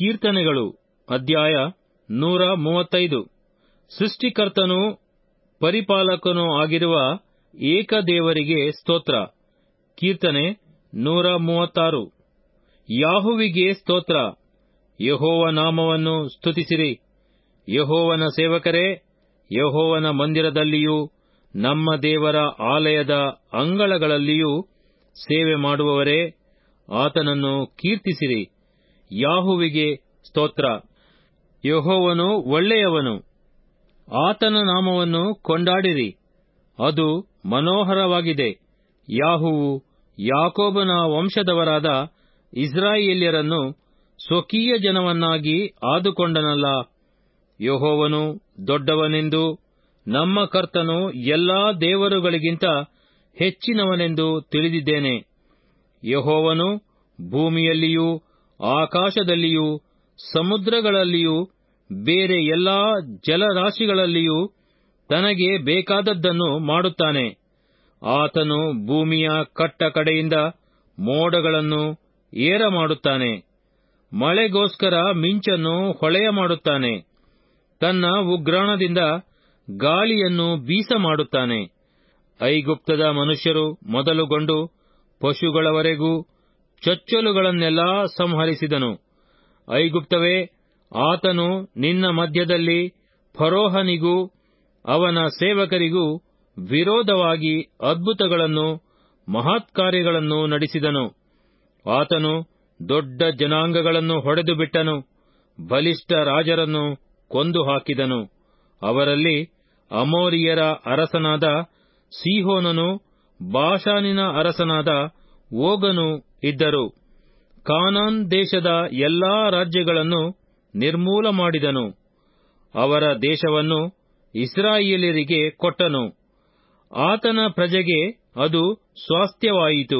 ಕೀರ್ತನೆಗಳು ಅಧ್ಯಾಯ ನೂರ ಮೂವತ್ತೈದು ಸೃಷ್ಟಿಕರ್ತನೂ ಪರಿಪಾಲಕನೂ ಆಗಿರುವ ಏಕದೇವರಿಗೆ ಸ್ತೋತ್ರ ಕೀರ್ತನೆ ನೂರ ಮೂವತ್ತಾರು ಯಾಹುವಿಗೆ ಸ್ತೋತ್ರ ಯಹೋವ ನಾಮವನ್ನು ಸ್ತುತಿಸಿರಿ ಯಹೋವನ ಸೇವಕರೇ ಯಹೋವನ ಮಂದಿರದಲ್ಲಿಯೂ ನಮ್ಮ ದೇವರ ಆಲಯದ ಅಂಗಳಗಳಲ್ಲಿಯೂ ಸೇವೆ ಮಾಡುವವರೇ ಆತನನ್ನು ಕೀರ್ತಿಸಿರಿ ಯಾಹುವಿಗೆ ಸ್ತೋತ್ರ ಯಹೋವನು ಒಳ್ಳೆಯವನು ಆತನ ನಾಮವನ್ನು ಕೊಂಡಾಡಿರಿ ಅದು ಮನೋಹರವಾಗಿದೆ ಯಾಹುವು ಯಾಕೋಬನ ವಂಶದವರಾದ ಇಸ್ರಾಯೇಲ್ಯರನ್ನು ಸ್ವಕೀಯ ಜನವನ್ನಾಗಿ ಆದುಕೊಂಡನಲ್ಲ ಯಹೋವನು ದೊಡ್ಡವನೆಂದು ನಮ್ಮ ಕರ್ತನು ಎಲ್ಲಾ ದೇವರುಗಳಿಗಿಂತ ಹೆಚ್ಚಿನವನೆಂದು ತಿಳಿದಿದ್ದೇನೆ ಯಹೋವನು ಭೂಮಿಯಲ್ಲಿಯೂ ಆಕಾಶದಲ್ಲಿಯೂ ಸಮುದ್ರಗಳಲ್ಲಿಯೂ ಬೇರೆ ಎಲ್ಲಾ ಜಲರಾಶಿಗಳಲ್ಲಿಯೂ ತನಗೆ ಬೇಕಾದದ್ದನ್ನು ಮಾಡುತ್ತಾನೆ ಆತನು ಭೂಮಿಯ ಕಟ್ಟ ಕಡೆಯಿಂದ ಮೋಡಗಳನ್ನು ಏರ ಮಾಡುತ್ತಾನೆ ಮಳೆಗೋಸ್ಕರ ಮಿಂಚನ್ನು ಹೊಳೆಯ ಮಾಡುತ್ತಾನೆ ತನ್ನ ಉಗ್ರಾಣದಿಂದ ಗಾಳಿಯನ್ನು ಬೀಸ ಮಾಡುತ್ತಾನೆ ಐಗುಪ್ತದ ಮನುಷ್ಯರು ಮೊದಲುಗೊಂಡು ಪಶುಗಳವರೆಗೂ ಚೊಚ್ಚಲುಗಳನ್ನೆಲ್ಲಾ ಸಂಹರಿಸಿದನು ಐಗುಪ್ತವೇ ಆತನು ನಿನ್ನ ಮಧ್ಯದಲ್ಲಿ ಫರೋಹನಿಗೂ ಅವನ ಸೇವಕರಿಗೂ ವಿರೋಧವಾಗಿ ಅದ್ಭುತಗಳನ್ನು ಮಹತ್ಕಾರ್ಯಗಳನ್ನು ನಡೆಸಿದನು ಆತನು ದೊಡ್ಡ ಜನಾಂಗಗಳನ್ನು ಹೊಡೆದು ಬಿಟ್ಟನು ಬಲಿಷ್ಠ ರಾಜರನ್ನು ಕೊಂದು ಹಾಕಿದನು ಅವರಲ್ಲಿ ಅಮೋರಿಯರ ಅರಸನಾದ ಸೀಹೋನನು ಬಾಷಾನಿನ ಅರಸನಾದ ಓಗನು ಇದ್ದರು ಕಾನಾನ್ ದೇಶದ ಎಲ್ಲಾ ರಾಜ್ಯಗಳನ್ನು ನಿರ್ಮೂಲ ಮಾಡಿದನು ಅವರ ದೇಶವನ್ನು ಇಸ್ರಾಯೇಲರಿಗೆ ಕೊಟ್ಟನು ಆತನ ಪ್ರಜೆಗೆ ಅದು ಸ್ವಾಸ್ಥ್ಯವಾಯಿತು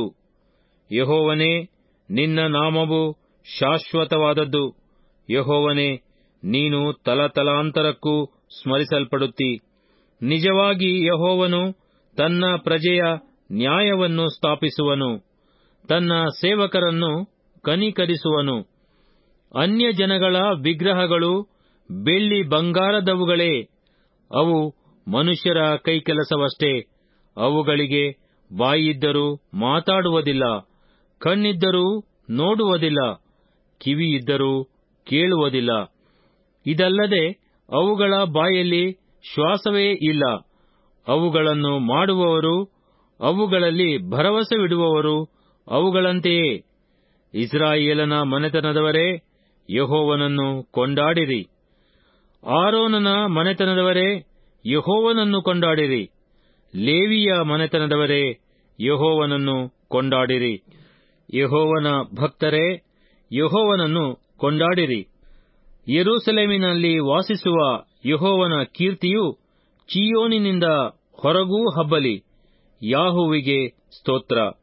ಯಹೋವನೇ ನಿನ್ನ ನಾಮವು ಶಾಶ್ವತವಾದದ್ದು ಯಹೋವನೇ ನೀನು ತಲತಲಾಂತರಕ್ಕೂ ಸ್ಮರಿಸಲ್ಪಡುತ್ತಿ ನಿಜವಾಗಿ ಯಹೋವನು ತನ್ನ ಪ್ರಜೆಯ ನ್ಯಾಯವನ್ನು ಸ್ಥಾಪಿಸುವನು ತನ್ನ ಸೇವಕರನ್ನು ಕನಿಕರಿಸುವನು ಅನ್ಯ ಜನಗಳ ವಿಗ್ರಹಗಳು ಬೆಳ್ಳಿ ಬಂಗಾರದವುಗಳೇ ಅವು ಮನುಷ್ಯರ ಕೈಕೆಲಸವಷ್ಟೇ ಅವುಗಳಿಗೆ ಬಾಯಿದ್ದರೂ ಮಾತಾಡುವುದಿಲ್ಲ ಕಣ್ಣಿದ್ದರೂ ನೋಡುವುದಿಲ್ಲ ಕಿವಿಯಿದ್ದರೂ ಕೇಳುವುದಿಲ್ಲ ಇದಲ್ಲದೆ ಅವುಗಳ ಬಾಯಲ್ಲಿ ಶ್ವಾಸವೇ ಇಲ್ಲ ಅವುಗಳನ್ನು ಮಾಡುವವರು ಅವುಗಳಲ್ಲಿ ಭರವಸವಿಡುವವರು ಅವುಗಳಂತೆಯೇ ಇಸ್ರಾಯೇಲನ ಮನೆತನದವರೇ ಯಹೋವನನ್ನು ಕೊಂಡಾಡಿರಿ ಆರೋನನ ಮನೆತನದವರೇ ಯಹೋವನನ್ನು ಕೊಂಡಾಡಿರಿ ಲೇವಿಯ ಮನೆತನದವರೇ ಯಹೋವನನ್ನು ಕೊಂಡಾಡಿರಿ ಯಹೋವನ ಭಕ್ತರೇ ಯಹೋವನನ್ನು ಕೊಂಡಾಡಿರಿ ಯೆರೂಸಲೇಮಿನಲ್ಲಿ ವಾಸಿಸುವ ಯಹೋವನ ಕೀರ್ತಿಯು ಚೀಯೋನಿನಿಂದ ಹೊರಗೂ ಹಬ್ಬಲಿ ಯಾಹುವಿಗೆ ಸ್ತೋತ್ರ